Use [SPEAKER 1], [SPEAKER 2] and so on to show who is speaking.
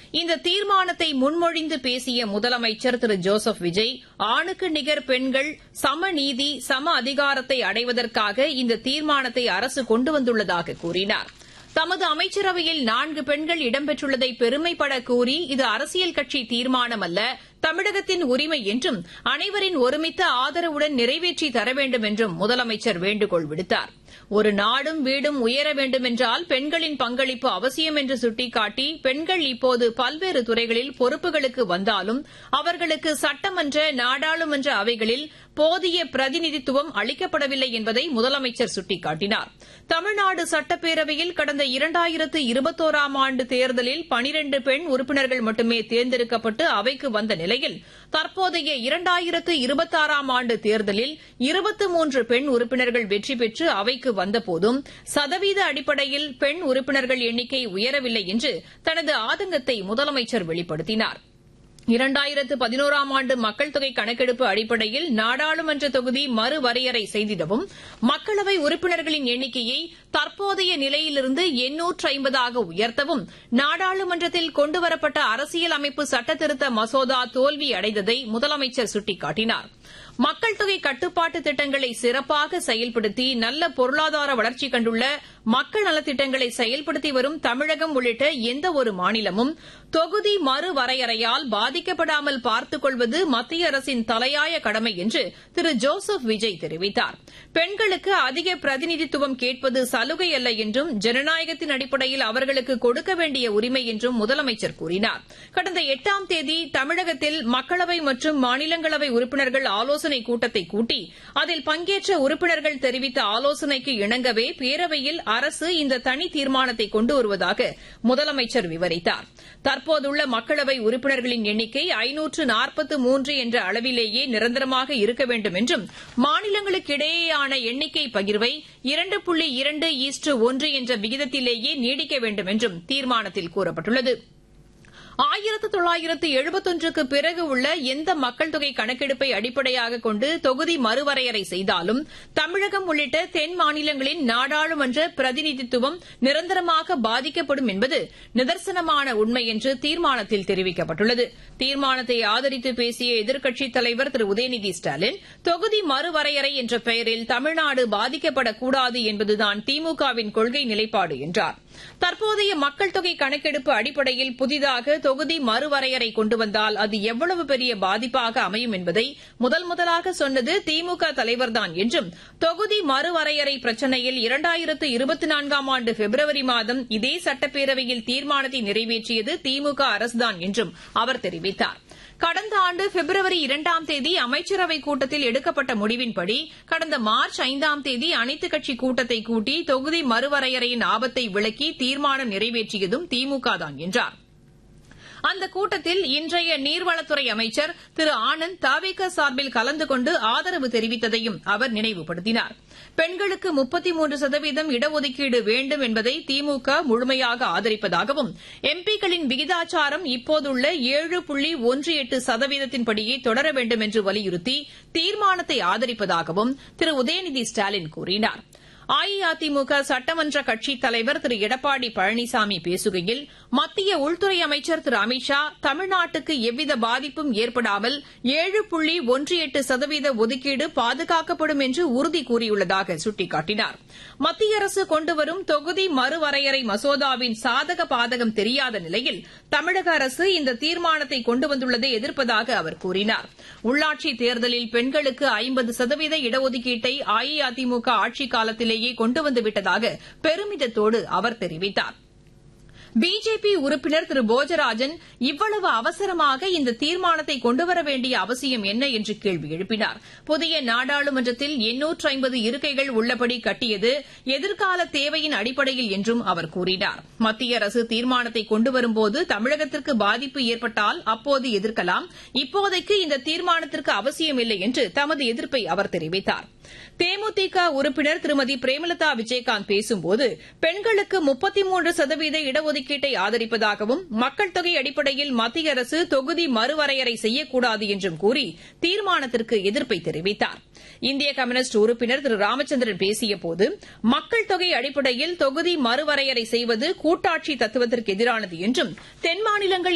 [SPEAKER 1] இந்த தீர்மானத்தை முன்மொழிந்து பேசிய முதலமைச்சர் திரு ஜோசப் விஜய் ஆணுக்கு நிகர் பெண்கள் சமநீதி சம அதிகாரத்தை அடைவதற்காக இந்த தீர்மானத்தை அரசு கொண்டு வந்துள்ளதாக கூறினார் தமது அமைச்சரவையில் நான்கு பெண்கள் இடம்பெற்றுள்ளதை பெருமைப்பட கூறி இது அரசியல் கட்சி தீர்மானம் அல்ல தமிழகத்தின் உரிமை என்றும் அனைவரின் ஒருமித்த ஆதரவுடன் நிறைவேற்றி தர வேண்டும் என்றும் முதலமைச்சர் வேண்டுகோள் விடுத்தார் ஒரு நாடும் வீடும் உயர வேண்டுமென்றால் பெண்களின் பங்களிப்பு அவசியம் என்று சுட்டிக்காட்டி பெண்கள் இப்போது பல்வேறு துறைகளில் பொறுப்புகளுக்கு வந்தாலும் அவர்களுக்கு சட்டமன்ற நாடாளுமன்ற அவைகளில் போதிய பிரதிநிதித்துவம் அளிக்கப்படவில்லை என்பதை முதலமைச்சர் சுட்டிக்காட்டினார் தமிழ்நாடு சட்டப்பேரவையில் கடந்த இரண்டாயிரத்து இருபத்தோராம் ஆண்டு தேர்தலில் பனிரண்டு பெண் உறுப்பினர்கள் மட்டுமே தேர்ந்தெடுக்கப்பட்டு அவைக்கு வந்த நிலையில் தற்போதைய இரண்டாயிரத்து இருபத்தாறாம் ஆண்டு தேர்தலில் இருபத்து மூன்று பெண் உறுப்பினர்கள் வெற்றி பெற்று அவைக்கு வந்தபோதும் சதவீத அடிப்படையில் பெண் உறுப்பினர்கள் எண்ணிக்கை உயரவில்லை என்று தனது ஆதங்கத்தை முதலமைச்சர் வெளிப்படுத்தினார் இரண்டாயிரத்து பதினோராம் ஆண்டு மக்கள் தொகை கணக்கெடுப்பு அடிப்படையில் நாடாளுமன்ற தொகுதி மறுவரையறை செய்திடவும் மக்களவை உறுப்பினர்களின் எண்ணிக்கையை தற்போதைய நிலையிலிருந்து எண்ணூற்று ஐம்பதாக உயர்த்தவும் நாடாளுமன்றத்தில் கொண்டுவரப்பட்ட அரசியல் அமைப்பு சட்டத்திருத்த மசோதா தோல்வி அடைந்ததை முதலமைச்சர் சுட்டிக்காட்டினார் மக்கள் தொகை கட்டுப்பாட்டு திட்டங்களை சிறப்பாக செயல்படுத்தி நல்ல பொருளாதார வளர்ச்சி கண்டுள்ள மக்கள் நலத்திட்டங்களை செயல்படுத்தி வரும் தமிழகம் உள்ளிட்ட எந்த ஒரு மாநிலமும் தொகுதி மறுவரையறையால் பாதிக்கப்படாமல் பார்த்துக் கொள்வது மத்திய அரசின் தலையாய கடமை என்று திரு ஜோசப் விஜய் தெரிவித்தார் பெண்களுக்கு அதிக பிரதிநிதித்துவம் கேட்பது சலுகை அல்ல என்றும் ஜனநாயகத்தின் அடிப்படையில் அவர்களுக்கு கொடுக்க வேண்டிய உரிமை என்றும் முதலமைச்சர் கூறினார் கடந்த எட்டாம் தேதி தமிழகத்தில் மக்களவை மற்றும் மாநிலங்களவை உறுப்பினர்கள் ஆலோசனைக் கூட்டத்தை கூட்டி அதில் பங்கேற்ற உறுப்பினர்கள் தெரிவித்த ஆலோசனைக்கு இணங்கவே பேரவையில் அரசு இந்த தனி தீர்மானத்தை கொண்டு வருவதாக முதலமைச்சர் விவரித்தார் தற்போதுள்ள மக்களவை உறுப்பினர்களின் எண்ணிக்கை ஐநூற்று நாற்பத்து மூன்று என்ற அளவிலேயே நிரந்தரமாக இருக்க வேண்டும் என்றும் மாநிலங்களுக்கிடையேயான எண்ணிக்கை பகிர்வை இரண்டு புள்ளி இரண்டு ஈஸ்டு ஒன்று என்ற விகிதத்திலேயே நீடிக்க வேண்டும் என்றும் தீர்மானத்தில் கூறப்பட்டுள்ளது ஆயிரத்து தொள்ளாயிரத்து எழுபத்தொன்றுக்கு பிறகு உள்ள எந்த மக்கள் தொகை கணக்கெடுப்பை அடிப்படையாக கொண்டு தொகுதி மறுவரையறை செய்தாலும் தமிழகம் உள்ளிட்ட தென் மாநிலங்களின் நாடாளுமன்ற பிரதிநிதித்துவம் நிரந்தரமாக பாதிக்கப்படும் என்பது நிதர்சனமான உண்மை என்று தீர்மானத்தில் தெரிவிக்கப்பட்டுள்ளது தீர்மானத்தை ஆதரித்து பேசிய எதிர்க்கட்சித் தலைவர் திரு உதயநிதி ஸ்டாலின் தொகுதி மறுவரையறை என்ற பெயரில் தமிழ்நாடு பாதிக்கப்படக்கூடாது என்பதுதான் திமுகவின் கொள்கை நிலைப்பாடு என்றார் தற்போதைய மக்கள் தொகை கணக்கெடுப்பு அடிப்படையில் புதிதாக தொகுதி மறுவரையறை கொண்டு வந்தால் அது எவ்வளவு பெரிய பாதிப்பாக அமையும் என்பதை முதல் முதலாக சொன்னது திமுக தலைவர்தான் என்றும் தொகுதி மறுவரையறை பிரச்சினையில் இரண்டாயிரத்து இருபத்தி நான்காம் ஆண்டு பிப்ரவரி மாதம் இதே சட்டப்பேரவையில் தீர்மானத்தை நிறைவேற்றியது திமுக அரசுதான் என்றும் அவர் தெரிவித்தார் கடந்த ஆண்டு பிப்ரவரி இரண்டாம் தேதி அமைச்சரவைக் கூட்டத்தில் எடுக்கப்பட்ட முடிவின்படி கடந்த மார்ச் ஐந்தாம் தேதி அனைத்துக் கட்சி கூட்டத்தை கூட்டி தொகுதி மறுவரையறையின் ஆபத்தை விளக்கி தீர்மானம் நிறைவேற்றியதும் திமுகதான் என்றார் அந்த கூட்டத்தில் இன்றைய நீர்வளத்துறை அமைச்சர் திரு ஆனந்த் தாவேக சார்பில் கலந்து கொண்டு ஆதரவு தெரிவித்ததையும் அவர் நினைவுபடுத்தினார் பெண்களுக்கு முப்பத்தி மூன்று சதவீதம் இடஒதுக்கீடு வேண்டும் என்பதை திமுக முழுமையாக ஆதரிப்பதாகவும் எம்பிக்களின் விகிதாச்சாரம் இப்போதுள்ள ஏழு புள்ளி ஒன்று எட்டு சதவீதத்தின்படியே தொடர வேண்டும் என்று வலியுறுத்தி தீர்மானத்தை ஆதரிப்பதாகவும் திரு உதயநிதி ஸ்டாலின் கூறினார் அஇஅதிமுக சட்டமன்ற கட்சித் தலைவர் திரு எடப்பாடி பழனிசாமி பேசுகையில் மத்திய உள்துறை அமைச்சர் திரு அமித்ஷா தமிழ்நாட்டுக்கு எவ்வித பாதிப்பும் ஏற்படாமல் ஏழு புள்ளி ஒன்று எட்டு சதவீத ஒதுக்கீடு பாதுகாக்கப்படும் என்று உறுதி கூறியுள்ளதாக சுட்டிக்காட்டினார் மத்திய அரசு கொண்டுவரும் தொகுதி மறுவரையறை மசோதாவின் சாதக பாதகம் தெரியாத நிலையில் தமிழக அரசு இந்த தீர்மானத்தை கொண்டு வந்துள்ளதை எதிர்ப்பதாக அவர் கூறினார் உள்ளாட்சி தேர்தலில் பெண்களுக்கு ஐம்பது சதவீத இடஒதுக்கீட்டை அஇஅதிமுக ஆட்சிக் காலத்திலே முறையே கொண்டு வந்துவிட்டதாக பெருமிதத்தோடு அவர் தெரிவித்தார் பிஜேபி உறுப்பினர் திரு போஜராஜன் இவ்வளவு அவசரமாக இந்த தீர்மானத்தை கொண்டுவர வேண்டிய அவசியம் என்ன என்று கேள்வி எழுப்பினார் புதிய நாடாளுமன்றத்தில் எண்ணூற்று ஐம்பது இருக்கைகள் உள்ளபடி கட்டியது எதிர்கால தேவையின் அடிப்படையில் என்றும் அவர் கூறினார் மத்திய அரசு தீர்மானத்தை கொண்டு வரும்போது தமிழகத்திற்கு பாதிப்பு ஏற்பட்டால் அப்போது எதிர்க்கலாம் இப்போதைக்கு இந்த தீர்மானத்திற்கு அவசியமில்லை என்று தமது எதிர்ப்பை அவர் தெரிவித்தார் தேமுதிக உறுப்பினர் திருமதி பிரேமலதா விஜயகாந்த் பேசும்போது பெண்களுக்கு முப்பத்தி மூன்று சதவீத இடஒதுக்கீட்டை ஆதரிப்பதாகவும் மக்கள் தொகை அடிப்படையில் மத்திய அரசு தொகுதி மறுவரையறை செய்யக்கூடாது என்றும் கூறி தீர்மானத்திற்கு எதிர்ப்பை தெரிவித்தார் இந்திய கம்யூனிஸ்ட் உறுப்பினர் திரு ராமச்சந்திரன் பேசியபோது மக்கள் தொகை அடிப்படையில் தொகுதி மறுவரையறை செய்வது கூட்டாட்சி தத்துவத்திற்கு எதிரானது என்றும் தென் மாநிலங்கள்